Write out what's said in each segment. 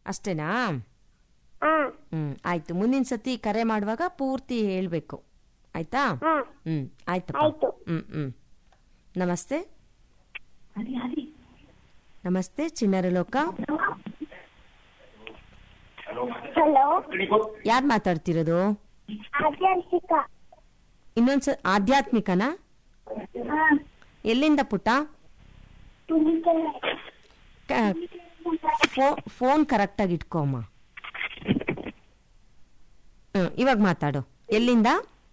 ಅಷ್ಟೇನಾ ಹಾ ಹ್ಮ್ ಆಯ್ತು ಮುಂದಿನ ಸತಿ ಕರೆ ಮಾಡುವಾಗ ಪೂರ್ತಿ ಹೇಳ್ಬೇಕು ಆಯ್ತಾ ಹಾ ಹ್ಮ್ ಆಯ್ತಪ್ಪ ಆಯ್ತು. ಹ್ಮ್ ಹ್ಮ್ ನಮಸ್ತೆ ನಮಸ್ತೆ ಚಿಣ್ಣರ ಲೋಕ ಹಲೋ ಯಾರು ಮಾತಾಡ್ತಿರೋದು ಆಧ್ಯಾತ್ಮಿಕ ಇನ್ನೊಂದ್ಸ ಆಧ್ಯಾತ್ಮಿಕನಾ ಹಾ ಎಲ್ಲಿಂದ ಪುಟ್ಟ ಕ- ಫೋ- ಫೋನ್ ಕರೆಕ್ಟಾಗಿ ಇಟ್ಕೋ ಅಮ್ಮ ಹ್ಮ್ ಇವಾಗ ಮಾತಾಡು ಎಲ್ಲಿಂದ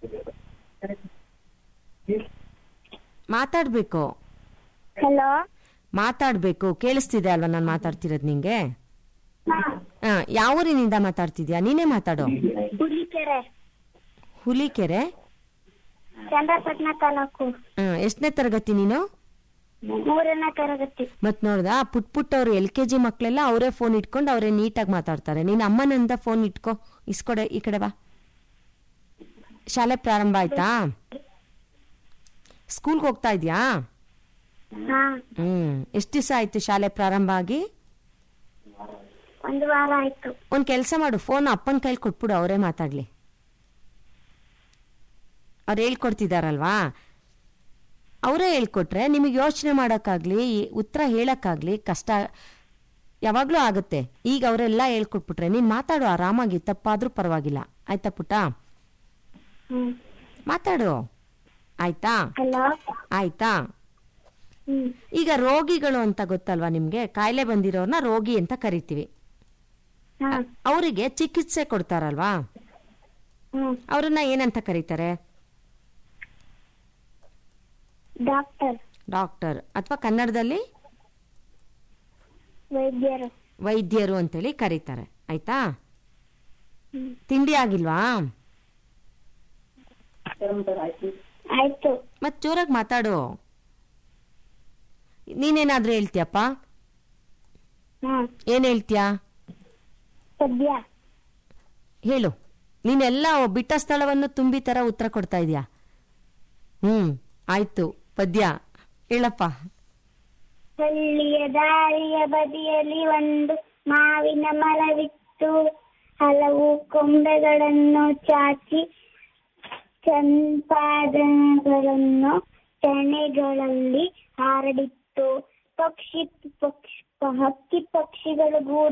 ಮಾತಾಡ್ಬೇಕು ಹಲೋ ಮಾತಾಡ್ಬೇಕು ಕೇಳಿಸ್ತಿದೆ ಅಲ್ವಾ ನಾನು ಮಾತಾಡ್ತಿರೋದು ನಿಂಗೆ ಹಾ ಯಾವ ಊರಿನಿಂದ ಮಾತಾಡ್ತಿದ್ಯಾ ನೀನೇ ಮಾತಾಡು ಹುಲಿಕೆರೆ ಹುಲಿಕೆರೆ ಚಂದ್ರಪಟ್ಟಣ ತಾಲೂಕು ಹ್ಮ್ ಎಷ್ಟನೇ ತರಗತಿ ನೀನು ಮೂರನೇ ತರಗತಿ ಮತ್ ನೋಡ್ದ ಪುಟ್ ಪುಟ್ಟವ್ರು ಎಲ್ ಕೆ ಜಿ ಮಕ್ಳೆಲ್ಲ ಅವರೇ ಫೋನ್ ಇಟ್ಕೊಂಡು ಅವರೇ ನೀಟಾಗಿ ಮಾತಾಡ್ತಾರೆ ನೀನ್ ಅಮ್ಮನಿಂದ ಫೋನ್ ಇಟ್ಕೋ ಇಸ್ಕೊಡೆ ಈ ಕಡೆ ಬಾ ಶಾಲೆ ಪ್ರಾರಂಭ ಆಯ್ತಾ ಸ್ಕೂಲ್ಗೆ ಹೋಗ್ತಾ ಇದ್ಯಾ ಹಾ ಹ್ಮ್ ಎಷ್ಟು ದಿವಸ ಆಯ್ತು ಶಾಲೆ ಪ್ರಾರಂಭ ಆಗಿ ಒಂದು ವಾರ ಆಯ್ತು ಒಂದ್ ಕೆಲಸ ಮಾಡು ಫೋನ್ ಅಪ್ಪನ ಕೈಲಿ ಕೊಟ್ಬಿಡು ಅವರೇ ಮಾತಾಡ್ಲಿ ಅವ್ರು ಹೇಳ್ಕೊಡ್ತಿದಾರಲ್ವಾ ಅವರೇ ಹೇಳ್ಕೊಟ್ರೆ ನಿಮಗೆ ಯೋಚನೆ ಮಾಡೋಕ್ಕಾಗ್ಲಿ ಉತ್ತರ ಹೇಳಕ್ಕಾಗ್ಲಿ ಕಷ್ಟ ಯಾವಾಗ್ಲೂ ಆಗುತ್ತೆ ಈಗ ಅವರೆಲ್ಲ ಹೇಳ್ಕೊಟ್ಬಿಟ್ರೆ ನೀನ್ ಮಾತಾಡು ಆರಾಮಾಗಿ ತಪ್ಪಾದ್ರೂ ಪರವಾಗಿಲ್ಲ ಆಯ್ತಾ ಪುಟ್ಟ ಹ್ಮ್ ಮಾತಾಡು ಆಯ್ತಾ ಹಲೋ ಆಯ್ತಾ ಹ್ಮ್ ಈಗ ರೋಗಿಗಳು ಅಂತ ಗೊತ್ತಲ್ವಾ ನಿಮ್ಗೆ ಕಾಯಿಲೆ ಬಂದಿರೋರ್ನ ರೋಗಿ ಅಂತ ಕರಿತೀವಿ ಹಾ ಅವರಿಗೆ ಚಿಕಿತ್ಸೆ ಕೊಡ್ತಾರಲ್ವಾ ಹ್ಮ್ ಅವ್ರನ್ನ ಏನಂತ ಕರೀತಾರೆ ಡಾಕ್ಟರ್ ಡಾಕ್ಟರ್ ಅಥವಾ ಕನ್ನಡದಲ್ಲಿ ವೈದ್ಯರು ವೈದ್ಯರು ಅಂತೇಳಿ ಕರೀತಾರೆ ಆಯ್ತಾ ಹ್ಮ್ ತಿಂಡಿ ಆಗಿಲ್ವಾ ಆಯ್ತು ಮತ್ ಜೋರಾಗಿ ಮಾತಾಡು ನೀನೇನಾದ್ರೂ ಹೇಳ್ತೀಯಪ್ಪ ಹಾ ಏನ್ ಹೇಳ್ತೀಯಾ ಪದ್ಯ ಹೇಳು ನೀನೆಲ್ಲ ಬಿಟ್ಟ ಸ್ಥಳವನ್ನು ತುಂಬಿ ತರ ಉತ್ತರ ಕೊಡ್ತಾ ಇದೀಯಾ ಹ್ಮ್ ಆಯ್ತು ಪದ್ಯ ಹೇಳಪ್ಪ ಹಳ್ಳಿಯ ದಾರಿಯ ಬದಿಯಲ್ಲಿ ಒಂದು ಮಾವಿನ ಮರವಿತ್ತು ಹಲವು ಕೊಂಬೆಗಳನ್ನು ಚಾಚಿ ಚಂಪಾದಗಳನ್ನು ತೆನೆಗಳಲ್ಲಿ ಹಾರಡಿತ್ತು ಪಕ್ಷಿ ಪಕ್ಷಿ ಹಕ್ಕಿ ಪಕ್ಷಿಗಳು ಗೂಡು